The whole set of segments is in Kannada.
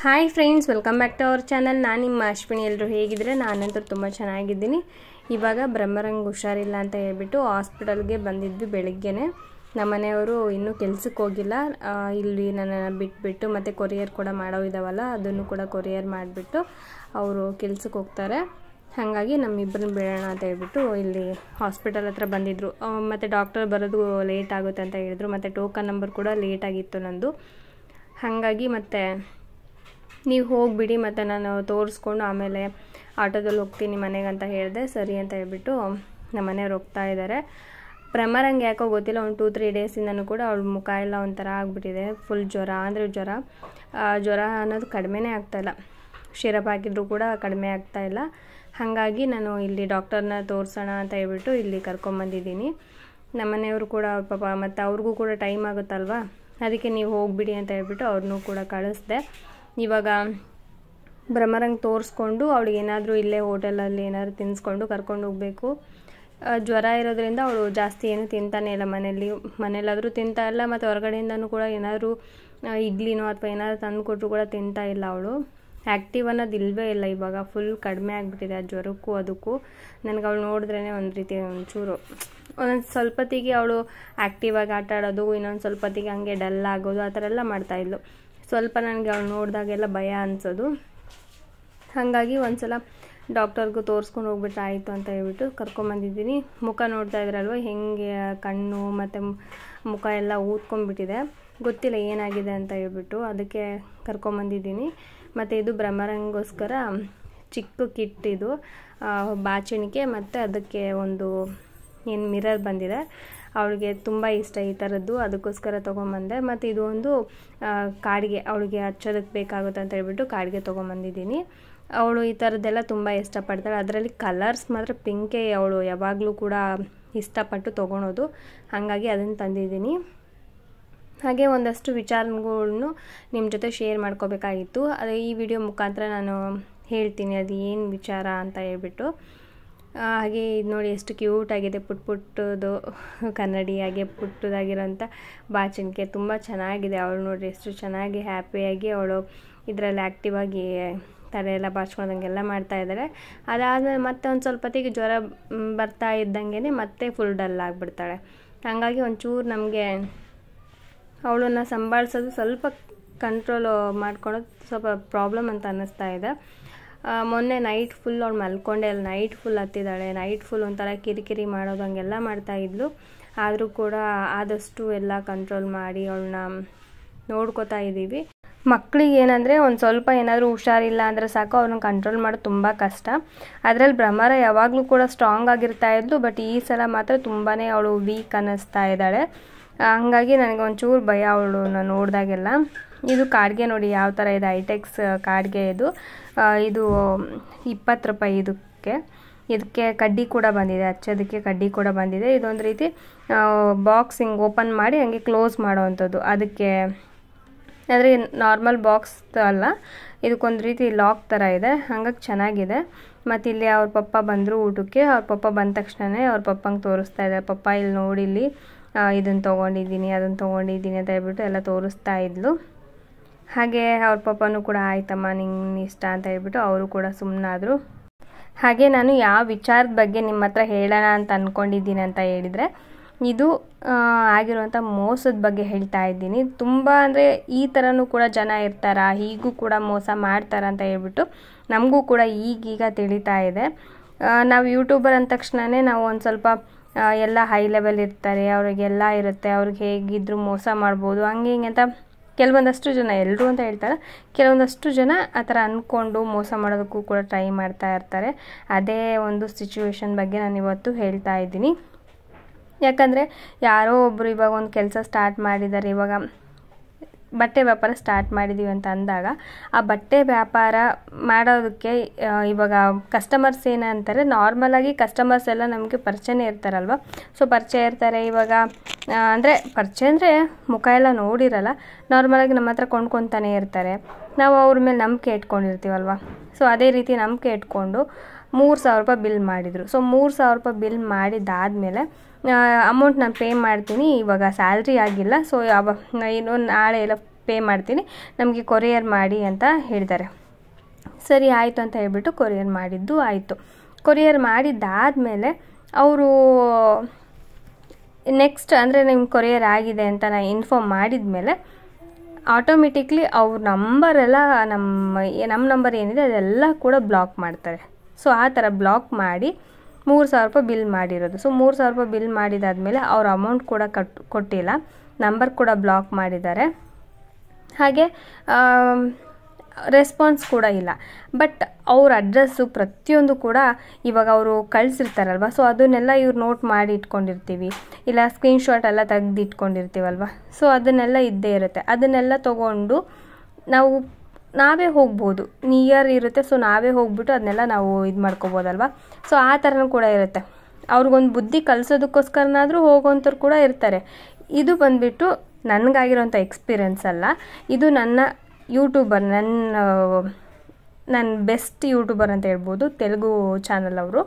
hi friends welcome back to our channel ನಾನು ನಿಮ್ಮ ಅಶ್ವಿನಿ ಎಲ್ಲರೂ ಹೇಗಿದ್ರೆ ನಾನಂತೂ ತುಂಬ ಚೆನ್ನಾಗಿದ್ದೀನಿ ಇವಾಗ ಬ್ರಹ್ಮರಂಗ್ ಹುಷಾರಿಲ್ಲ ಅಂತ ಹೇಳ್ಬಿಟ್ಟು ಹಾಸ್ಪಿಟಲ್ಗೆ ಬಂದಿದ್ವಿ ಬೆಳಿಗ್ಗೆನೆ ನಮ್ಮ ಮನೆಯವರು ಇನ್ನೂ ಕೆಲ್ಸಕ್ಕೆ ಹೋಗಿಲ್ಲ ಆ, ಇಲ್ಲಿ ನನ್ನನ್ನು ಬಿಟ್ಬಿಟ್ಟು ಮತ್ತು ಕೊರಿಯರ್ ಕೂಡ ಮಾಡೋ ಇದ್ದಾವಲ್ಲ ಅದನ್ನು ಕೂಡ ಕೊರಿಯರ್ ಮಾಡಿಬಿಟ್ಟು ಅವರು ಕೆಲ್ಸಕ್ಕೆ ಹೋಗ್ತಾರೆ ಹಾಗಾಗಿ ನಮ್ಮಿಬ್ಬರನ್ನ ಬಿಡೋಣ ಅಂತ ಹೇಳ್ಬಿಟ್ಟು ಇಲ್ಲಿ ಹಾಸ್ಪಿಟಲ್ ಹತ್ರ ಬಂದಿದ್ದರು ಮತ್ತು ಡಾಕ್ಟರ್ ಬರೋದು ಲೇಟ್ ಆಗುತ್ತೆ ಅಂತ ಹೇಳಿದ್ರು ಮತ್ತು ಟೋಕನ್ ನಂಬರ್ ಕೂಡ ಲೇಟ್ ಆಗಿತ್ತು ನಂದು ಹಾಗಾಗಿ ಮತ್ತು ನೀವು ಹೋಗಿಬಿಡಿ ಮತ್ತು ನಾನು ತೋರಿಸ್ಕೊಂಡು ಆಮೇಲೆ ಆಟೋದಲ್ಲಿ ಹೋಗ್ತೀನಿ ಮನೆಗೆ ಅಂತ ಹೇಳಿದೆ ಸರಿ ಅಂತ ಹೇಳ್ಬಿಟ್ಟು ನಮ್ಮ ಮನೆಯವ್ರು ಹೋಗ್ತಾ ಇದ್ದಾರೆ ಪ್ರಮರಂಗೆ ಯಾಕೋ ಗೊತ್ತಿಲ್ಲ ಒಂದು ಟೂ ತ್ರೀ ಡೇಸಿಂದನೂ ಕೂಡ ಅವಳ ಮುಖ ಎಲ್ಲ ಒಂಥರ ಆಗಿಬಿಟ್ಟಿದೆ ಫುಲ್ ಜ್ವರ ಅಂದರೆ ಜ್ವರ ಆ, ಜ್ವರ ಅನ್ನೋದು ಕಡಿಮೆನೇ ಆಗ್ತಾಯಿಲ್ಲ ಶಿರಪ್ ಹಾಕಿದ್ರು ಕೂಡ ಕಡಿಮೆ ಆಗ್ತಾ ಇಲ್ಲ ಹಾಗಾಗಿ ನಾನು ಇಲ್ಲಿ ಡಾಕ್ಟರ್ನ ತೋರಿಸೋಣ ಅಂತ ಹೇಳ್ಬಿಟ್ಟು ಇಲ್ಲಿ ಕರ್ಕೊಂಬಂದಿದ್ದೀನಿ ನಮ್ಮ ಮನೆಯವರು ಕೂಡ ಅವ್ರ ಪಾಪ ಮತ್ತು ಅವ್ರಿಗೂ ಕೂಡ ಟೈಮ್ ಆಗುತ್ತಲ್ವಾ ಅದಕ್ಕೆ ನೀವು ಹೋಗಿಬಿಡಿ ಅಂತ ಹೇಳ್ಬಿಟ್ಟು ಅವ್ರನ್ನೂ ಕೂಡ ಕಳಿಸ್ದೆ ಇವಾಗ ಬ್ರಹ್ಮರಂಗ್ ತೋರಿಸ್ಕೊಂಡು ಅವಳಿಗೆ ಏನಾದರೂ ಇಲ್ಲೇ ಹೋಟೆಲಲ್ಲಿ ಏನಾದರೂ ತಿನ್ನಿಸ್ಕೊಂಡು ಕರ್ಕೊಂಡು ಹೋಗಬೇಕು ಜ್ವರ ಇರೋದ್ರಿಂದ ಅವಳು ಜಾಸ್ತಿ ಏನು ತಿಂತಾನೆ ಇಲ್ಲ ಮನೇಲಿ ಮನೇಲಾದರೂ ತಿಂತಾ ಇಲ್ಲ ಮತ್ತು ಹೊರಗಡೆಯಿಂದನೂ ಕೂಡ ಏನಾದರೂ ಇಡ್ಲಿನೋ ಅಥವಾ ಏನಾದರೂ ತಂದು ಕೊಟ್ಟರು ಕೂಡ ತಿಂತಾ ಇಲ್ಲ ಅವಳು ಆ್ಯಕ್ಟಿವ್ ಅನ್ನೋದು ಇಲ್ಲವೇ ಇಲ್ಲ ಇವಾಗ ಫುಲ್ ಕಡಿಮೆ ಆಗಿಬಿಟ್ಟಿದೆ ಆ ಜ್ವರಕ್ಕೂ ಅದಕ್ಕೂ ನನಗೆ ಅವಳು ನೋಡಿದ್ರೇ ಒಂದು ರೀತಿ ಒಂಚೂರು ಒಂದೊಂದು ಸ್ವಲ್ಪತ್ತಿಗೆ ಅವಳು ಆ್ಯಕ್ಟಿವ್ ಆಗಿ ಆಟ ಆಡೋದು ಇನ್ನೊಂದು ಸ್ವಲ್ಪತ್ತಿಗೆ ಹಂಗೆ ಡಲ್ ಆಗೋದು ಆ ಥರ ಎಲ್ಲ ಮಾಡ್ತಾಯಿದ್ಲು ಸ್ವಲ್ಪ ನನಗೆ ಅವಳು ನೋಡಿದಾಗೆಲ್ಲ ಭಯ ಅನಿಸೋದು ಹಾಗಾಗಿ ಒಂದ್ಸಲ ಡಾಕ್ಟರ್ಗೂ ತೋರಿಸ್ಕೊಂಡು ಹೋಗ್ಬಿಟ್ರೆ ಆಯಿತು ಅಂತ ಹೇಳ್ಬಿಟ್ಟು ಕರ್ಕೊಂಬಂದಿದ್ದೀನಿ ಮುಖ ನೋಡ್ತಾ ಇದ್ರಲ್ವ ಹೆಂಗೆ ಕಣ್ಣು ಮತ್ತು ಮುಖ ಎಲ್ಲ ಊದ್ಕೊಂಡ್ಬಿಟ್ಟಿದೆ ಗೊತ್ತಿಲ್ಲ ಏನಾಗಿದೆ ಅಂತ ಹೇಳ್ಬಿಟ್ಟು ಅದಕ್ಕೆ ಕರ್ಕೊಂಬಂದಿದ್ದೀನಿ ಮತ್ತು ಇದು ಬ್ರಹ್ಮರಂಗೋಸ್ಕರ ಚಿಕ್ಕ ಕಿಟ್ ಇದು ಆ, ಬಾಚಣಿಕೆ ಮತ್ತು ಅದಕ್ಕೆ ಒಂದು ಏನು ಮಿರರ್ ಬಂದಿದೆ ಅವಳಿಗೆ ತುಂಬ ಇಷ್ಟ ಈ ಥರದ್ದು ಅದಕ್ಕೋಸ್ಕರ ತೊಗೊಂಬಂದೆ ಮತ್ತು ಇದು ಒಂದು ಆ, ಕಾಡಿಗೆ ಅವಳಿಗೆ ಹಚ್ಚೋದಕ್ಕೆ ಬೇಕಾಗುತ್ತೆ ಅಂತ ಹೇಳ್ಬಿಟ್ಟು ಕಾಡಿಗೆ ತೊಗೊಂಬಂದಿದ್ದೀನಿ ಅವಳು ಈ ಥರದ್ದೆಲ್ಲ ತುಂಬ ಇಷ್ಟಪಡ್ತಾಳೆ ಅದರಲ್ಲಿ ಕಲರ್ಸ್ ಮಾತ್ರ ಪಿಂಕೇ ಅವಳು ಯಾವಾಗಲೂ ಕೂಡ ಇಷ್ಟಪಟ್ಟು ತೊಗೊಳೋದು ಹಾಗಾಗಿ ಅದನ್ನು ತಂದಿದ್ದೀನಿ ಹಾಗೆ ಒಂದಷ್ಟು ವಿಚಾರಗಳನ್ನು ನಿಮ್ಮ ಜೊತೆ ಶೇರ್ ಮಾಡ್ಕೋಬೇಕಾಗಿತ್ತು ಅದು ಈ ವಿಡಿಯೋ ಮುಖಾಂತರ ನಾನು ಹೇಳ್ತೀನಿ ಅದು ಏನು ವಿಚಾರ ಅಂತ ಹೇಳ್ಬಿಟ್ಟು ಆ, ಹಾಗೆ ಇದು ನೋಡಿ ಎಷ್ಟು ಕ್ಯೂಟ್ ಆಗಿದೆ ಪುಟ್ ಪುಟ್ಟದು ಕನ್ನಡಿ ಹಾಗೆ ಪುಟ್ಟದಾಗಿರೋಂಥ ಬಾಚಣಿಕೆ ತುಂಬ ಚೆನ್ನಾಗಿದೆ ಅವಳು ನೋಡ್ರಿ ಎಷ್ಟು ಚೆನ್ನಾಗಿ ಹ್ಯಾಪಿಯಾಗಿ ಅವಳು ಇದರಲ್ಲಿ ಆ್ಯಕ್ಟಿವ್ ಆಗಿ ತಲೆ ಎಲ್ಲ ಬಾಚ್ಕೊಳ್ದಂಗೆಲ್ಲ ಮಾಡ್ತಾ ಇದ್ದಾಳೆ ಅದಾದಮೇಲೆ ಮತ್ತೆ ಒಂದು ಸ್ವಲ್ಪ ಹೊತ್ತಿಗೆ ಜ್ವರ ಮ್, ಬರ್ತಾ ಇದ್ದಂಗೆ ಮತ್ತೆ ಫುಲ್ ಡಲ್ ಆಗಿಬಿಡ್ತಾಳೆ ಹಾಗಾಗಿ ಒಂಚೂರು ನಮಗೆ ಅವಳನ್ನು ಸಂಭಾಳಿಸೋದು ಸ್ವಲ್ಪ ಕಂಟ್ರೋಲ್ ಮಾಡ್ಕೊಳೋದು ಸ್ವಲ್ಪ ಪ್ರಾಬ್ಲಮ್ ಅಂತ ಅನ್ನಿಸ್ತಾ ಇದೆ ಆ, ಮೊನ್ನೆ ನೈಟ್ ಫುಲ್ ಅವಳು ಮಲ್ಕೊಂಡೆ ಅಲ್ಲಿ ನೈಟ್ ಫುಲ್ ಹತ್ತಿದ್ದಾಳೆ ನೈಟ್ ಫುಲ್ ಒಂಥರ ಕಿರಿಕಿರಿ ಮಾಡೋದು ಹಂಗೆಲ್ಲ ಮಾಡ್ತಾ ಇದ್ಲು ಆದರೂ ಕೂಡ ಆದಷ್ಟು ಎಲ್ಲ ಕಂಟ್ರೋಲ್ ಮಾಡಿ ಅವಳನ್ನ ನೋಡ್ಕೋತಾ ಇದ್ದೀವಿ ಮಕ್ಕಳಿಗೆ ಏನಂದರೆ ಒಂದು ಸ್ವಲ್ಪ ಏನಾದರೂ ಹುಷಾರಿಲ್ಲ ಅಂದರೆ ಸಾಕು ಅವ್ರನ್ನ ಕಂಟ್ರೋಲ್ ಮಾಡೋದು ತುಂಬ ಕಷ್ಟ ಅದರಲ್ಲಿ ಭ್ರಮರ ಯಾವಾಗಲೂ ಕೂಡ ಸ್ಟ್ರಾಂಗ್ ಆಗಿರ್ತಾ ಇದ್ಲು ಬಟ್ ಈ ಸಲ ಮಾತ್ರ ತುಂಬಾ ಅವಳು ವೀಕ್ ಅನ್ನಿಸ್ತಾ ಇದ್ದಾಳೆ ಆ, ಹಂಗಾಗಿ ನನಗೆ ಒಂಚೂರು ಭಯ ಅವಳು ನಾನು ನೋಡಿದಾಗೆಲ್ಲ ಇದು ಕಾಡ್ಗೆ ನೋಡಿ ಯಾವ ಥರ ಇದೆ ಐಟೆಕ್ಸ್ ಕಾಡ್ಗೆ ಇದು ಆ, ಇದು ಇಪ್ಪತ್ತು ರೂಪಾಯಿ ಇದಕ್ಕೆ ಇದಕ್ಕೆ ಕಡ್ಡಿ ಕೂಡ ಬಂದಿದೆ ಹಚ್ಚೋದಕ್ಕೆ ಕಡ್ಡಿ ಕೂಡ ಬಂದಿದೆ ಇದೊಂದು ರೀತಿ ಬಾಕ್ಸ್ ಹಿಂಗೆ ಓಪನ್ ಮಾಡಿ ಹಂಗೆ ಕ್ಲೋಸ್ ಮಾಡೋವಂಥದ್ದು ಅದಕ್ಕೆ ಆದರೆ ನಾರ್ಮಲ್ ಬಾಕ್ಸ್ ಅಲ್ಲ ಇದಕ್ಕೊಂದು ರೀತಿ ಲಾಕ್ ಥರ ಇದೆ ಹಂಗಾಗಿ ಚೆನ್ನಾಗಿದೆ ಮತ್ತು ಇಲ್ಲಿ ಅವ್ರ ಪಪ್ಪ ಬಂದರು ಊಟಕ್ಕೆ ಅವ್ರ ಪಪ್ಪ ಬಂದ ತಕ್ಷಣವೇ ಅವ್ರ ಪಪ್ಪಂಗೆ ತೋರಿಸ್ತಾ ಇದ್ದಾರೆ ಪಪ್ಪ ಇಲ್ಲಿ ನೋಡಿ ಇಲ್ಲಿ ಇದನ್ನು ತೊಗೊಂಡಿದ್ದೀನಿ ಅದನ್ನು ತೊಗೊಂಡಿದ್ದೀನಿ ಅಂತ ಹೇಳ್ಬಿಟ್ಟು ಎಲ್ಲ ತೋರಿಸ್ತಾ ಇದ್ಲು ಹಾಗೆ ಅವ್ರ ಪಪ್ಪನೂ ಕೂಡ ಆಯ್ತಮ್ಮ ನಿಂಗೆ ಇಷ್ಟ ಅಂತ ಹೇಳ್ಬಿಟ್ಟು ಅವರು ಕೂಡ ಸುಮ್ಮನಾದರು ಹಾಗೆ ನಾನು ಯಾವ ವಿಚಾರದ ಬಗ್ಗೆ ನಿಮ್ಮ ಹತ್ರ ಹೇಳೋಣ ಅಂತ ಅಂದ್ಕೊಂಡಿದ್ದೀನಿ ಅಂತ ಹೇಳಿದರೆ ಇದು ಆ, ಆಗಿರುವಂಥ ಮೋಸದ ಬಗ್ಗೆ ಹೇಳ್ತಾ ಇದ್ದೀನಿ ತುಂಬ ಅಂದರೆ ಈ ಥರನೂ ಕೂಡ ಜನ ಇರ್ತಾರಾ ಹೀಗೂ ಕೂಡ ಮೋಸ ಮಾಡ್ತಾರ ಅಂತ ಹೇಳ್ಬಿಟ್ಟು ನಮಗೂ ಕೂಡ ಈಗೀಗ ತಿಳಿತಾ ಇದೆ ಆ, ನಾವು ಯೂಟ್ಯೂಬರ್ ಅಂದ ತಕ್ಷಣವೇ ನಾವು ಒಂದು ಸ್ವಲ್ಪ ಆ, ಎಲ್ಲ ಹೈ ಲೆವೆಲ್ ಇರ್ತಾರೆ ಅವ್ರಿಗೆಲ್ಲ ಇರುತ್ತೆ ಅವ್ರಿಗೆ ಹೇಗಿದ್ರು ಮೋಸ ಮಾಡ್ಬೋದು ಹಂಗೆ ಹಿಂಗೆ ಅಂತ ಕೆಲವೊಂದಷ್ಟು ಜನ ಎಲ್ಲರೂ ಅಂತ ಹೇಳ್ತಾರೆ ಕೆಲವೊಂದಷ್ಟು ಜನ ಆ ಥರ ಅಂದ್ಕೊಂಡು ಮೋಸ ಮಾಡೋದಕ್ಕೂ ಕೂಡ ಟ್ರೈ ಮಾಡ್ತಾ ಇರ್ತಾರೆ ಅದೇ ಒಂದು ಸಿಚುವೇಶನ್ ಬಗ್ಗೆ ನಾನು ಇವತ್ತು ಹೇಳ್ತಾ ಇದ್ದೀನಿ ಯಾಕಂದರೆ ಯಾರೋ ಒಬ್ಬರು ಇವಾಗ ಒಂದು ಕೆಲಸ ಸ್ಟಾರ್ಟ್ ಮಾಡಿದ್ದಾರೆ ಇವಾಗ ಬಟ್ಟೆ ವ್ಯಾಪಾರ ಸ್ಟಾರ್ಟ್ ಮಾಡಿದ್ದೀವಿ ಅಂತ ಅಂದಾಗ ಆ ಬಟ್ಟೆ ವ್ಯಾಪಾರ ಮಾಡೋದಕ್ಕೆ ಆ, ಇವಾಗ ಕಸ್ಟಮರ್ಸ್ ಏನಂತಾರೆ ನಾರ್ಮಲಾಗಿ ಕಸ್ಟಮರ್ಸ್ ಎಲ್ಲ ನಮಗೆ ಪರಿಚಯನೇ ಇರ್ತಾರಲ್ವ ಸೊ ಪರಿಚಯ ಇರ್ತಾರೆ ಇವಾಗ ಅಂದರೆ ಪರಿಚಯ ಅಂದರೆ ಮುಖ ಎಲ್ಲ ನೋಡಿರಲ್ಲ ನಾರ್ಮಲಾಗಿ ನಮ್ಮ ಹತ್ರ ಕೊಂಡ್ಕೊತಾನೆ ಇರ್ತಾರೆ ನಾವು ಅವ್ರ ಮೇಲೆ ನಂಬಿಕೆ ಇಟ್ಕೊಂಡಿರ್ತೀವಲ್ವ ಸೊ ಅದೇ ರೀತಿ ನಂಬಿಕೆ ಇಟ್ಕೊಂಡು ಮೂರು ಸಾವಿರ ರೂಪಾಯಿ ಬಿಲ್ ಮಾಡಿದರು ಸೊ ಮೂರು ಸಾವಿರ ರೂಪಾಯಿ ಬಿಲ್ ಮಾಡಿದ್ದಾದಮೇಲೆ ಅಮೌಂಟ್ ನಾನು ಪೇ ಮಾಡ್ತೀನಿ ಇವಾಗ ಸ್ಯಾಲ್ರಿ ಆಗಿಲ್ಲ ಸೊ ಯಾವ ಇನ್ನೊಂದು ನಾಳೆ ಎಲ್ಲ ಪೇ ಮಾಡ್ತೀನಿ ನಮಗೆ ಕೊರಿಯರ್ ಮಾಡಿ ಅಂತ ಹೇಳಿದ್ದಾರೆ ಸರಿ ಆಯಿತು ಅಂತ ಹೇಳ್ಬಿಟ್ಟು ಕೊರಿಯರ್ ಮಾಡಿದ್ದು ಆಯಿತು ಕೊರಿಯರ್ ಮಾಡಿದ್ದಾದಮೇಲೆ ಅವರು ನೆಕ್ಸ್ಟ್ ಅಂದರೆ ನಿಮ್ಗೆ ಕೊರಿಯರ್ ಆಗಿದೆ ಅಂತ ನಾನು ಇನ್ಫಾರ್ಮ್ ಮಾಡಿದ ಮೇಲೆ ಆಟೋಮೆಟಿಕ್ಲಿ ಅವ್ರ ನಂಬರೆಲ್ಲ ನಮ್ಮ ನಮ್ಮ ನಂಬರ್ ಏನಿದೆ ಅದೆಲ್ಲ ಕೂಡ ಬ್ಲಾಕ್ ಮಾಡ್ತಾರೆ ಸೊ ಆ ಥರ ಬ್ಲಾಕ್ ಮಾಡಿ ಮೂರು ಸಾವಿರ ರೂಪಾಯಿ ಬಿಲ್ ಮಾಡಿರೋದು ಸೊ ಮೂರು ಸಾವಿರ ರೂಪಾಯಿ ಬಿಲ್ ಮಾಡಿದಾದಮೇಲೆ ಅವ್ರ ಅಮೌಂಟ್ ಕೂಡ ಕಟ್ ಕೊಟ್ಟಿಲ್ಲ ನಂಬರ್ ಕೂಡ ಬ್ಲಾಕ್ ಮಾಡಿದ್ದಾರೆ ಹಾಗೆ ರೆಸ್ಪಾನ್ಸ್ ಕೂಡ ಇಲ್ಲ ಬಟ್ ಅವ್ರ ಅಡ್ರೆಸ್ಸು ಪ್ರತಿಯೊಂದು ಕೂಡ ಇವಾಗ ಅವರು ಕಳಿಸಿರ್ತಾರಲ್ವ ಸೊ ಅದನ್ನೆಲ್ಲ ಇವ್ರು ನೋಟ್ ಮಾಡಿ ಇಟ್ಕೊಂಡಿರ್ತೀವಿ ಇಲ್ಲ ಸ್ಕ್ರೀನ್ಶಾಟ್ ಎಲ್ಲ ತೆಗ್ದು ಇಟ್ಕೊಂಡಿರ್ತೀವಲ್ವ ಸೊ ಅದನ್ನೆಲ್ಲ ಇದ್ದೇ ಇರುತ್ತೆ ಅದನ್ನೆಲ್ಲ ತೊಗೊಂಡು ನಾವು ನಾವೇ ಹೋಗ್ಬೋದು ನಿಯರ್ ಇರುತ್ತೆ ಸೊ ನಾವೇ ಹೋಗ್ಬಿಟ್ಟು ಅದನ್ನೆಲ್ಲ ನಾವು ಇದು ಮಾಡ್ಕೋಬೋದಲ್ವ ಸೊ ಆ ಥರನೂ ಕೂಡ ಇರುತ್ತೆ ಅವ್ರಿಗೊಂದು ಬುದ್ಧಿ ಕಲಿಸೋದಕ್ಕೋಸ್ಕರನಾದರೂ ಹೋಗೋಂಥವ್ರು ಕೂಡ ಇರ್ತಾರೆ ಇದು ಬಂದುಬಿಟ್ಟು ನನಗಾಗಿರೋಂಥ ಎಕ್ಸ್ಪೀರಿಯನ್ಸ್ ಅಲ್ಲ ಇದು ನನ್ನ ಯೂಟ್ಯೂಬರ್ ನನ್ನ ನನ್ನ ಬೆಸ್ಟ್ ಯೂಟ್ಯೂಬರ್ ಅಂತ ಹೇಳ್ಬೋದು ತೆಲುಗು ಚಾನಲ್ ಅವರು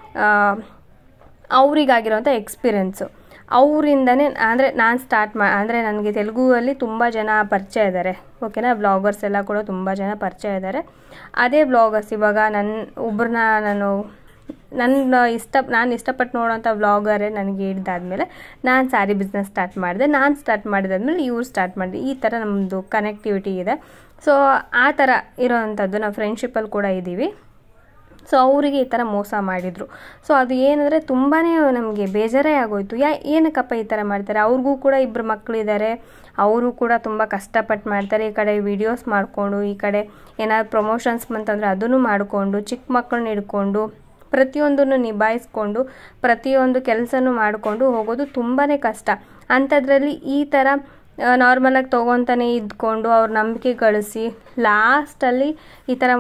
ಅವರಿಗಾಗಿರೋಂಥ ಎಕ್ಸ್ಪೀರಿಯೆನ್ಸು ಅವರಿಂದನೇ ಅಂದರೆ ನಾನು ಸ್ಟಾರ್ಟ್ ಮಾ ಅಂದರೆ ನನಗೆ ತೆಲುಗುವಲ್ಲಿ ತುಂಬ ಜನ ಪರಿಚಯ ಇದ್ದಾರೆ ಓಕೆನಾ ಬ್ಲಾಗರ್ಸ್ ಎಲ್ಲ ಕೂಡ ತುಂಬ ಜನ ಪರಿಚಯ ಇದ್ದಾರೆ ಅದೇ ಬ್ಲಾಗರ್ಸ್ ಇವಾಗ ನನ್ನ ಒಬ್ಬರನ್ನ ನಾನು ನನ್ನ ಇಷ್ಟ ನಾನು ಇಷ್ಟಪಟ್ಟು ನೋಡೋಂಥ ವ್ಲಾಗರೇ ನನಗೆ ಹಿಡ್ದಾದ್ಮೇಲೆ ನಾನು ಸ್ಯಾರಿ ಬಿಸ್ನೆಸ್ ಸ್ಟಾರ್ಟ್ ಮಾಡಿದೆ ನಾನು ಸ್ಟಾರ್ಟ್ ಮಾಡಿದಾದ್ಮೇಲೆ ಇವ್ರು ಸ್ಟಾರ್ಟ್ ಮಾಡಿದೆ ಈ ಥರ ನಮ್ಮದು ಕನೆಕ್ಟಿವಿಟಿ ಇದೆ ಸೊ ಆ ಥರ ಇರೋವಂಥದ್ದು ನಾವು ಫ್ರೆಂಡ್ಶಿಪ್ಪಲ್ಲಿ ಕೂಡ ಇದ್ದೀವಿ ಸೊ ಅವರಿಗೆ ಈ ಥರ ಮೋಸ ಮಾಡಿದರು ಸೊ ಅದು ಏನಂದರೆ ತುಂಬಾ ನಮಗೆ ಬೇಜಾರೇ ಆಗೋಯ್ತು ಯಾ ಏನಕ್ಕಪ್ಪ ಈ ಥರ ಮಾಡ್ತಾರೆ ಅವ್ರಿಗೂ ಕೂಡ ಇಬ್ಬರು ಮಕ್ಕಳಿದ್ದಾರೆ ಅವರು ಕೂಡ ತುಂಬ ಕಷ್ಟಪಟ್ಟು ಮಾಡ್ತಾರೆ ಈ ಕಡೆ ವಿಡಿಯೋಸ್ ಮಾಡಿಕೊಂಡು ಈ ಕಡೆ ಏನಾದ್ರು ಪ್ರಮೋಷನ್ಸ್ ಬಂತಂದರೆ ಅದನ್ನು ಮಾಡಿಕೊಂಡು ಚಿಕ್ಕ ಮಕ್ಕಳನ್ನ ಹಿಡ್ಕೊಂಡು ಪ್ರತಿಯೊಂದನ್ನು ನಿಭಾಯಿಸ್ಕೊಂಡು ಪ್ರತಿಯೊಂದು ಕೆಲಸನೂ ಮಾಡಿಕೊಂಡು ಹೋಗೋದು ತುಂಬಾ ಕಷ್ಟ ಅಂಥದ್ರಲ್ಲಿ ಈ ಥರ ನಾರ್ಮಲಾಗಿ ತೊಗೊತಾನೆ ಇದ್ಕೊಂಡು ಅವ್ರ ನಂಬಿಕೆ ಗಳಿಸಿ ಲಾಸ್ಟಲ್ಲಿ ಈ ಥರ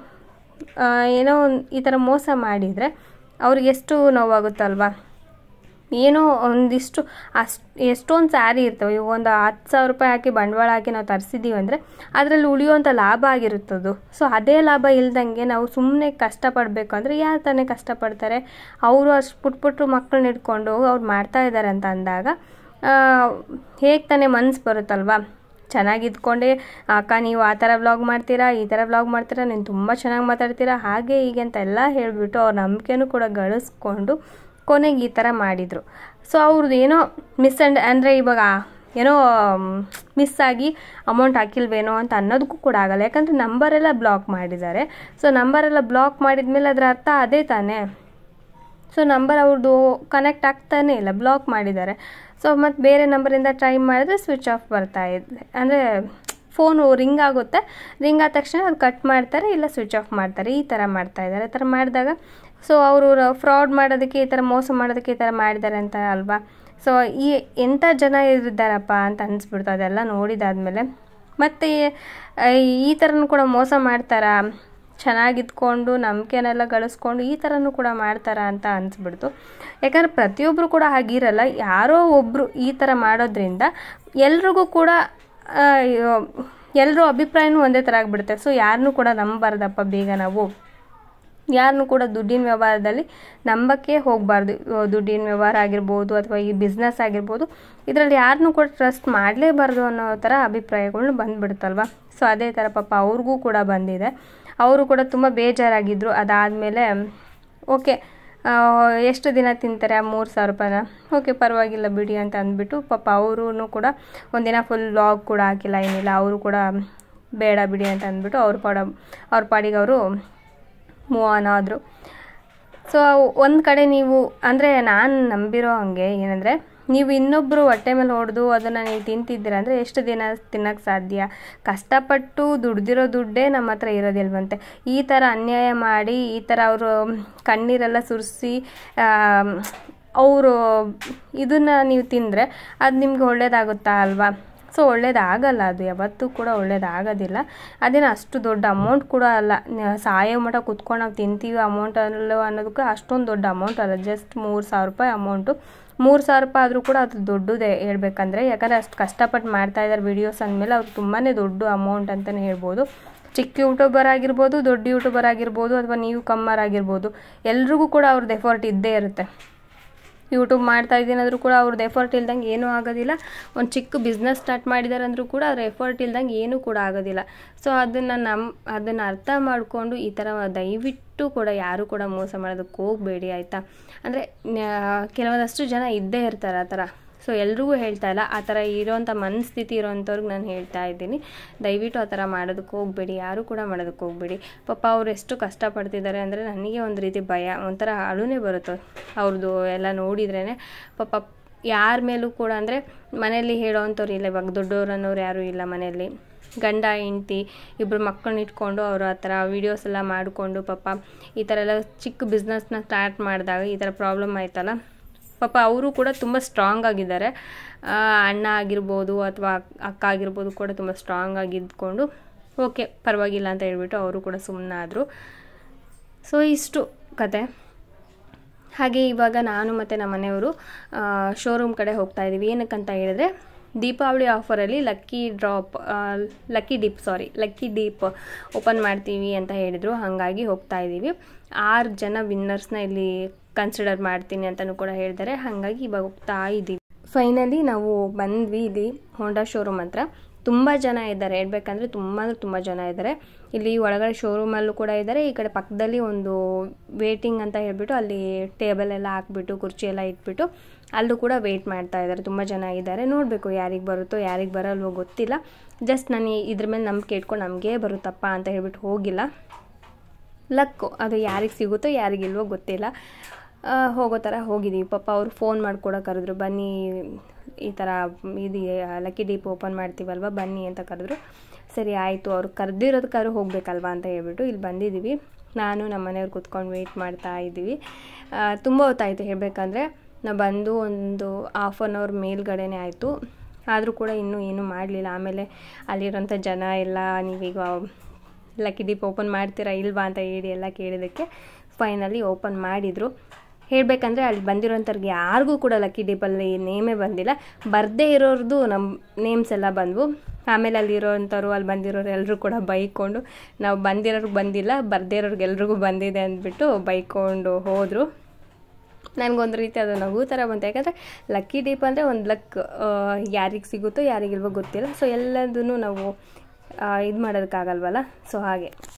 ಏನೋ ಈ ಥರ ಮೋಸ ಮಾಡಿದರೆ ಅವ್ರಿಗೆ ಎಷ್ಟು ನೋವಾಗುತ್ತಲ್ವಾ ಏನೋ ಒಂದಿಷ್ಟು ಅಷ್ಟು ಎಷ್ಟೊಂದು ಸ್ಯಾರಿ ಇರ್ತವೆ ಇವಾಗ ಒಂದು ಹತ್ತು ಸಾವಿರ ರೂಪಾಯಿ ಹಾಕಿ ಬಂಡವಾಳ ಹಾಕಿ ನಾವು ತರಿಸಿದ್ದೀವಿ ಅಂದರೆ ಅದರಲ್ಲಿ ಉಳಿಯುವಂಥ ಲಾಭ ಆಗಿರುತ್ತದು ಸೊ ಅದೇ ಲಾಭ ಇಲ್ದಂಗೆ ನಾವು ಸುಮ್ಮನೆ ಕಷ್ಟಪಡಬೇಕು ಅಂದರೆ ಯಾರು ತಾನೇ ಕಷ್ಟಪಡ್ತಾರೆ ಅವರು ಅಷ್ಟು ಪುಟ್ ಪುಟ್ಟ ಮಕ್ಕಳನ್ನ ಹಿಡ್ಕೊಂಡು ಅವ್ರು ಮಾಡ್ತಾ ಇದ್ದಾರೆ ಅಂತ ಅಂದಾಗ ಹೇಗೆ ತಾನೇ ಮನ್ಸು ಬರುತ್ತಲ್ವಾ ಚೆನ್ನಾಗಿ ಇದ್ಕೊಂಡೆ ಅಕ್ಕ ನೀವು ಆ ಥರ ವ್ಲಾಗ್ ಮಾಡ್ತೀರಾ ಈ ಥರ ವ್ಲಾಗ್ ಮಾಡ್ತೀರಾ ನೀನು ತುಂಬ ಚೆನ್ನಾಗಿ ಮಾತಾಡ್ತೀರಾ ಹಾಗೆ ಹೀಗೆ ಅಂತ ಎಲ್ಲ ಹೇಳಿಬಿಟ್ಟು ಅವ್ರ ನಂಬಿಕೆನೂ ಕೂಡ ಗಳಿಸ್ಕೊಂಡು ಕೊನೆಗೆ ಈ ಥರ ಮಾಡಿದರು ಸೊ ಅವ್ರದ್ದು ಏನೋ ಮಿಸ್ ಅಂಡ್ ಅಂದರೆ ಇವಾಗ ಏನೋ ಮಿಸ್ ಆಗಿ ಅಮೌಂಟ್ ಹಾಕಿಲ್ವೇನೋ ಅಂತ ಅನ್ನೋದಕ್ಕೂ ಕೂಡ ಆಗಲ್ಲ ಯಾಕಂದರೆ ನಂಬರೆಲ್ಲ ಬ್ಲಾಕ್ ಮಾಡಿದ್ದಾರೆ ಸೊ ನಂಬರೆಲ್ಲ ಬ್ಲಾಕ್ ಮಾಡಿದ ಮೇಲೆ ಅದರ ಅರ್ಥ ಅದೇ ತಾನೇ ಸೊ ನಂಬರ್ ಅವ್ರದ್ದು ಕನೆಕ್ಟ್ ಆಗ್ತಾನೇ ಇಲ್ಲ ಬ್ಲಾಕ್ ಮಾಡಿದ್ದಾರೆ ಸೊ ಮತ್ತು ಬೇರೆ ನಂಬರಿಂದ ಟ್ರೈ ಮಾಡಿದ್ರೆ ಸ್ವಿಚ್ ಆಫ್ ಬರ್ತಾ ಇದೆ ಅಂದರೆ ಫೋನು ರಿಂಗ್ ಆಗುತ್ತೆ ರಿಂಗ್ ಆದ ತಕ್ಷಣ ಅದು ಕಟ್ ಮಾಡ್ತಾರೆ ಇಲ್ಲ ಸ್ವಿಚ್ ಆಫ್ ಮಾಡ್ತಾರೆ ಈ ಥರ ಮಾಡ್ತಾ ಇದ್ದಾರೆ ಈ ಥರ ಮಾಡಿದಾಗ ಸೊ ಅವರು ಫ್ರಾಡ್ ಮಾಡೋದಕ್ಕೆ ಈ ಥರ ಮೋಸ ಮಾಡೋದಕ್ಕೆ ಈ ಥರ ಮಾಡಿದ್ದಾರೆ ಅಂತ ಅಲ್ವಾ ಸೊ ಈ ಎಂಥ ಜನ ಇದ್ದಾರಪ್ಪ ಅಂತ ಅನಿಸ್ಬಿಡ್ತು ಅದೆಲ್ಲ ನೋಡಿದಾದ್ಮೇಲೆ ಮತ್ತು ಈ ಥರನೂ ಕೂಡ ಮೋಸ ಮಾಡ್ತಾರಾ ಚೆನ್ನಾಗಿದ್ಕೊಂಡು ನಂಬಿಕೆನೆಲ್ಲ ಗಳಿಸ್ಕೊಂಡು ಈ ಥರನೂ ಕೂಡ ಮಾಡ್ತಾರಾ ಅಂತ ಅನಿಸ್ಬಿಡ್ತು ಯಾಕಂದರೆ ಪ್ರತಿಯೊಬ್ಬರು ಕೂಡ ಹಾಗಿರಲ್ಲ ಯಾರೋ ಒಬ್ಬರು ಈ ಥರ ಮಾಡೋದ್ರಿಂದ ಎಲ್ರಿಗೂ ಕೂಡ ಎಲ್ಲರೂ ಅಭಿಪ್ರಾಯನೂ ಒಂದೇ ಥರ ಆಗಿಬಿಡುತ್ತೆ ಸೊ ಯಾರನ್ನೂ ಕೂಡ ನಂಬಬಾರ್ದಪ್ಪ ಬೇಗ ನಾವು ಯಾರನ್ನೂ ಕೂಡ ದುಡ್ಡಿನ ವ್ಯವಹಾರದಲ್ಲಿ ನಂಬಕ್ಕೆ ಹೋಗಬಾರ್ದು ದುಡ್ಡಿನ ವ್ಯವಹಾರ ಆಗಿರ್ಬೋದು ಅಥವಾ ಈ ಬಿಸ್ನೆಸ್ ಆಗಿರ್ಬೋದು ಇದರಲ್ಲಿ ಯಾರನ್ನೂ ಕೂಡ ಟ್ರಸ್ಟ್ ಮಾಡಲೇಬಾರ್ದು ಅನ್ನೋ ಥರ ಅಭಿಪ್ರಾಯಗಳು ಬಂದುಬಿಡುತ್ತಲ್ವ ಸೊ ಅದೇ ಥರ ಪಾಪ ಅವ್ರಿಗೂ ಕೂಡ ಬಂದಿದೆ ಅವರು ಕೂಡ ತುಂಬ ಬೇಜಾರಾಗಿದ್ದರು ಅದಾದಮೇಲೆ ಓಕೆ ಎಷ್ಟು ದಿನ ತಿಂತಾರೆ ಆ ಮೂರು ಸಾವಿರ ರೂಪಾಯಿನ ಓಕೆ ಪರವಾಗಿಲ್ಲ ಬಿಡಿ ಅಂತ ಅಂದ್ಬಿಟ್ಟು ಪಾಪ ಅವರು ಕೂಡ ಒಂದಿನ ಫುಲ್ ವ್ಲಾಗ್ ಕೂಡ ಹಾಕಿಲ್ಲ ಏನಿಲ್ಲ ಅವರು ಕೂಡ ಬೇಡ ಬಿಡಿ ಅಂತ ಅಂದ್ಬಿಟ್ಟು ಅವ್ರ ಪಾಡ ಅವ್ರ ಪಾಡಿಗೆ ಅವರು ಮೂವ್ ಆನ್ ಆದರು ಸೊ ಒಂದು ಕಡೆ ನೀವು ಅಂದರೆ ನಾನು ನಂಬಿರೋ ಹಾಗೆ ಏನಂದರೆ ನೀವು ಇನ್ನೊಬ್ಬರು ಹೊಟ್ಟೆ ಮೇಲೆ ಹೊಡೆದು ಅದನ್ನು ನೀವು ತಿಂತಿದ್ದೀರ ಅಂದರೆ ಎಷ್ಟು ದಿನ ತಿನ್ನೋಕ್ಕೆ ಸಾಧ್ಯ ಕಷ್ಟಪಟ್ಟು ದುಡ್ದಿರೋ ದುಡ್ಡೇ ನಮ್ಮ ಹತ್ರ ಇರೋದಿಲ್ವಂತೆ ಈ ಥರ ಅನ್ಯಾಯ ಮಾಡಿ ಈ ಥರ ಅವರು ಕಣ್ಣೀರೆಲ್ಲ ಸುರಿಸಿ ಅವರು ಇದನ್ನು ನೀವು ತಿಂದರೆ ಅದು ನಿಮ್ಗೆ ಒಳ್ಳೇದಾಗುತ್ತಾ ಅಲ್ವಾ ಸೊ ಒಳ್ಳೇದಾಗಲ್ಲ ಅದು ಯಾವತ್ತೂ ಕೂಡ ಒಳ್ಳೇದಾಗೋದಿಲ್ಲ ಅದೇನು ಅಷ್ಟು ದೊಡ್ಡ ಅಮೌಂಟ್ ಕೂಡ ಅಲ್ಲ ಸಾಯೋ ಮಠ ಕುತ್ಕೊಂಡು ನಾವು ತಿಂತೀವಿ ಅಮೌಂಟ್ ಅಲ್ಲ ಅನ್ನೋದಕ್ಕೆ ಅಷ್ಟೊಂದು ದೊಡ್ಡ ಅಮೌಂಟ್ ಅಲ್ಲ ಜಸ್ಟ್ ಮೂರು ಸಾವಿರ ರೂಪಾಯಿ ಅಮೌಂಟು ಮೂರು ಸಾವಿರ ರೂಪಾಯಿ ಆದರೂ ಕೂಡ ಅದು ದೊಡ್ಡದೇ ಹೇಳ್ಬೇಕಂದ್ರೆ ಯಾಕಂದರೆ ಅಷ್ಟು ಕಷ್ಟಪಟ್ಟು ಮಾಡ್ತಾ ಇದ್ದಾರೆ ವೀಡಿಯೋಸ್ ಅಂದಮೇಲೆ ಅವ್ರು ತುಂಬಾ ದೊಡ್ಡ ಅಮೌಂಟ್ ಅಂತಲೇ ಹೇಳ್ಬೋದು ಚಿಕ್ಕ ಯೂಟ್ಯೂಬರ್ ಆಗಿರ್ಬೋದು ದೊಡ್ಡ ಯೂಟ್ಯೂಬರ್ ಆಗಿರ್ಬೋದು ಅಥವಾ ನೀವು ಕಮ್ಮರ್ ಆಗಿರ್ಬೋದು ಎಲ್ರಿಗೂ ಕೂಡ ಅವ್ರದ್ದು ಎಫರ್ಟ್ ಇದ್ದೇ ಇರುತ್ತೆ ಯೂಟ್ಯೂಬ್ ಮಾಡ್ತಾ ಇದ್ದೀನಿ ಅಂದರೂ ಕೂಡ ಅವ್ರದ್ದು ಎಫರ್ಟ್ ಇಲ್ದಂಗೆ ಏನೂ ಆಗೋದಿಲ್ಲ ಒಂದು ಚಿಕ್ಕ ಬಿಸ್ನೆಸ್ ಸ್ಟಾರ್ಟ್ ಮಾಡಿದ್ದಾರೆ ಅಂದರೂ ಕೂಡ ಅವ್ರ ಎಫರ್ಟ್ ಇಲ್ದಂಗೆ ಏನೂ ಕೂಡ ಆಗೋದಿಲ್ಲ ಸೊ ಅದನ್ನು ನಮ್ಮ ಅದನ್ನು ಅರ್ಥ ಮಾಡಿಕೊಂಡು ಈ ಥರ ದಯವಿಟ್ಟು ಕೂಡ ಯಾರೂ ಕೂಡ ಮೋಸ ಮಾಡೋದಕ್ಕೆ ಹೋಗಬೇಡಿ ಆಯಿತಾ ಅಂದರೆ ಕೆಲವೊಂದಷ್ಟು ಜನ ಇದ್ದೇ ಇರ್ತಾರೆ ಆ ಥರ ಸೊ ಎಲ್ರಿಗೂ ಹೇಳ್ತಾ ಇಲ್ಲ ಆ ಥರ ಇರೋವಂಥ ಮನಸ್ಥಿತಿ ಇರೋವಂಥವ್ರಿಗೆ ನಾನು ಹೇಳ್ತಾ ಇದ್ದೀನಿ ದಯವಿಟ್ಟು ಆ ಥರ ಮಾಡೋದಕ್ಕೆ ಹೋಗಬೇಡಿ ಯಾರೂ ಕೂಡ ಮಾಡೋದಕ್ಕೆ ಹೋಗಬೇಡಿ ಪಾಪ ಅವ್ರು ಎಷ್ಟು ಕಷ್ಟಪಡ್ತಿದ್ದಾರೆ ಅಂದರೆ ನನಗೆ ಒಂದು ರೀತಿ ಭಯ ಒಂಥರ ಅಳುನೇ ಬರುತ್ತೆ ಅವ್ರದ್ದು ಎಲ್ಲ ನೋಡಿದ್ರೇ ಪಾಪ ಯಾರ ಮೇಲೂ ಕೂಡ ಅಂದರೆ ಮನೆಯಲ್ಲಿ ಹೇಳೋವಂಥವ್ರು ಇಲ್ಲ ಇವಾಗ ದೊಡ್ಡವ್ರು ಅನ್ನೋರು ಯಾರೂ ಇಲ್ಲ ಮನೆಯಲ್ಲಿ ಗಂಡ ಹೆಂಡ್ತಿ ಇಬ್ಬರು ಮಕ್ಕಳನ್ನ ಇಟ್ಕೊಂಡು ಅವರು ಆ ಥರ ವೀಡಿಯೋಸ್ ಎಲ್ಲ ಮಾಡಿಕೊಂಡು ಪಾಪ ಈ ಥರ ಎಲ್ಲ ಚಿಕ್ಕ ಬಿಸ್ನೆಸ್ನ ಸ್ಟಾರ್ಟ್ ಮಾಡಿದಾಗ ಈ ಥರ ಪ್ರಾಬ್ಲಮ್ ಆಯ್ತಲ್ಲ ಪಾಪ ಅವರು ಕೂಡ ತುಂಬ ಸ್ಟ್ರಾಂಗ್ ಆಗಿದ್ದಾರೆ ಅಣ್ಣ ಆಗಿರ್ಬೋದು ಅಥವಾ ಅಕ್ಕ ಆಗಿರ್ಬೋದು ಕೂಡ ತುಂಬ ಸ್ಟ್ರಾಂಗ್ ಆಗಿದ್ಕೊಂಡು ಓಕೆ ಪರವಾಗಿಲ್ಲ ಅಂತ ಹೇಳ್ಬಿಟ್ಟು ಅವರು ಕೂಡ ಸುಮ್ಮನಾದರು ಸೊ ಇಷ್ಟು ಕತೆ ಹಾಗೆ ಇವಾಗ ನಾನು ಮತ್ತು ನಮ್ಮ ಮನೆಯವರು ಶೋರೂಮ್ ಕಡೆ ಹೋಗ್ತಾ ಇದ್ದೀವಿ ಏನಕ್ಕಂತ ಹೇಳಿದ್ರೆ ದೀಪಾವಳಿ ಆಫರಲ್ಲಿ lucky drop lucky dip sorry lucky dip open ಮಾಡ್ತೀವಿ ಅಂತ ಹೇಳಿದರು ಹಾಗಾಗಿ ಹೋಗ್ತಾ ಇದ್ದೀವಿ ಆರು ಜನ ವಿನ್ನರ್ಸ್ನ ಇಲ್ಲಿ ಕನ್ಸಿಡರ್ ಮಾಡ್ತೀನಿ ಅಂತಲೂ ಕೂಡ ಹೇಳಿದ್ದಾರೆ ಹಾಗಾಗಿ ಇವಾಗ ಹೋಗ್ತಾ ಇದ್ದೀವಿ ಫೈನಲಿ ನಾವು ಬಂದ್ವಿ ಇಲ್ಲಿ ಹೋಂಡಾ ಶೋರೂಮ್ ಹತ್ರ ತುಂಬ ಜನ ಇದ್ದಾರೆ ಹೇಳ್ಬೇಕಂದ್ರೆ ತುಂಬ ಅಂದರೆ ತುಂಬ ಜನ ಇದ್ದಾರೆ ಇಲ್ಲಿ ಒಳಗಡೆ ಶೋರೂಮಲ್ಲೂ ಕೂಡ ಇದ್ದಾರೆ ಈ ಕಡೆ ಪಕ್ಕದಲ್ಲಿ ಒಂದು ವೇಟಿಂಗ್ ಅಂತ ಹೇಳ್ಬಿಟ್ಟು ಅಲ್ಲಿ ಟೇಬಲ್ ಎಲ್ಲ ಹಾಕ್ಬಿಟ್ಟು ಕುರ್ಚಿ ಎಲ್ಲ ಇಟ್ಬಿಟ್ಟು ಅಲ್ಲೂ ಕೂಡ ವೆಯ್ಟ್ ಮಾಡ್ತಾ ಇದ್ದಾರೆ ತುಂಬ ಜನ ಇದ್ದಾರೆ ನೋಡಬೇಕು ಯಾರಿಗೆ ಬರುತ್ತೋ ಯಾರಿಗೆ ಬರಲ್ವೋ ಗೊತ್ತಿಲ್ಲ ಜಸ್ಟ್ ನಾನು ಇದ್ರ ಮೇಲೆ ನಂಬಿಕೆ ಇಟ್ಕೊಂಡು ನಮಗೇ ಬರುತ್ತಪ್ಪ ಅಂತ ಹೇಳ್ಬಿಟ್ಟು ಹೋಗಿಲ್ಲ ಲಕ್ಕು ಅದು ಯಾರಿಗೆ ಸಿಗುತ್ತೋ ಯಾರಿಗಿಲ್ವೋ ಗೊತ್ತಿಲ್ಲ ಹೋಗೋ ಥರ ಹೋಗಿದ್ದೀವಿ ಪಾಪ ಅವ್ರು ಫೋನ್ ಮಾಡಿ ಕೂಡ ಕರೆದ್ರು ಬನ್ನಿ ಈ ಥರ ಇದು ಲಕ್ಕಿ ಡೀಪ್ ಓಪನ್ ಮಾಡ್ತೀವಲ್ವ ಬನ್ನಿ ಅಂತ ಕರೆದ್ರು ಸರಿ ಆಯಿತು ಅವ್ರು ಕರೆದಿರೋದಕ್ಕಾದ್ರೂ ಹೋಗಬೇಕಲ್ವಾ ಅಂತ ಹೇಳ್ಬಿಟ್ಟು ಇಲ್ಲಿ ಬಂದಿದ್ದೀವಿ ನಾನು ನಮ್ಮ ಮನೆಯವ್ರು ಕೂತ್ಕೊಂಡು ವೆಯ್ಟ್ ಮಾಡ್ತಾ ಇದ್ದೀವಿ ತುಂಬ ಹೊತ್ತಾಯಿತು ಹೇಳಬೇಕಂದ್ರೆ ನಾವು ಬಂದು ಒಂದು ಹಾಫ್ ಆನ್ ಅವರ್ ಮೇಲ್ಗಡೆನೇ ಆಯಿತು ಆದರೂ ಕೂಡ ಇನ್ನೂ ಏನೂ ಮಾಡಲಿಲ್ಲ ಆಮೇಲೆ ಅಲ್ಲಿರೋಂಥ ಜನ ಎಲ್ಲ ನೀವೀಗ ಲಕ್ಕಿ ಡೀಪ್ ಓಪನ್ ಮಾಡ್ತೀರಾ ಇಲ್ವಾ ಅಂತ ಹೇಳಿ ಎಲ್ಲ ಕೇಳಿದ್ದಕ್ಕೆ ಫೈನಲಿ ಓಪನ್ ಮಾಡಿದರು ಹೇಳಬೇಕಂದ್ರೆ ಅಲ್ಲಿ ಬಂದಿರೋಂಥವ್ರಿಗೆ ಯಾರಿಗೂ ಕೂಡ ಲಕ್ಕಿ ಡೀಪಲ್ಲಿ ನೇಮೇ ಬಂದಿಲ್ಲ ಬರದೇ ಇರೋರ್ದು ನಮ್ಮ ನೇಮ್ಸ್ ಎಲ್ಲ ಬಂದವು ಆಮೇಲೆ ಅಲ್ಲಿರೋಂಥವ್ರು ಅಲ್ಲಿ ಬಂದಿರೋರು ಎಲ್ಲರೂ ಕೂಡ ಬೈಕೊಂಡು ನಾವು ಬಂದಿರೋರ್ಗೆ ಬಂದಿಲ್ಲ ಬರದೇ ಇರೋರ್ಗೆ ಎಲ್ರಿಗೂ ಬಂದಿದೆ ಅಂದ್ಬಿಟ್ಟು ಬೈಕೊಂಡು ಹೋದರು ನನಗೊಂದು ರೀತಿ ಅದು ನಗು ಥರ ಬಂತು ಯಾಕಂದರೆ ಲಕ್ಕಿ ಡೀಪ್ ಅಂದರೆ ಒಂದು ಲಕ್ ಯಾರಿಗೆ ಸಿಗುತ್ತೋ ಯಾರಿಗಿಲ್ವೋ ಗೊತ್ತಿಲ್ಲ ಸೊ ಎಲ್ಲದನ್ನು ನಾವು ಇದು ಮಾಡೋದಕ್ಕಾಗಲ್ವಲ್ಲ ಸೊ ಹಾಗೆ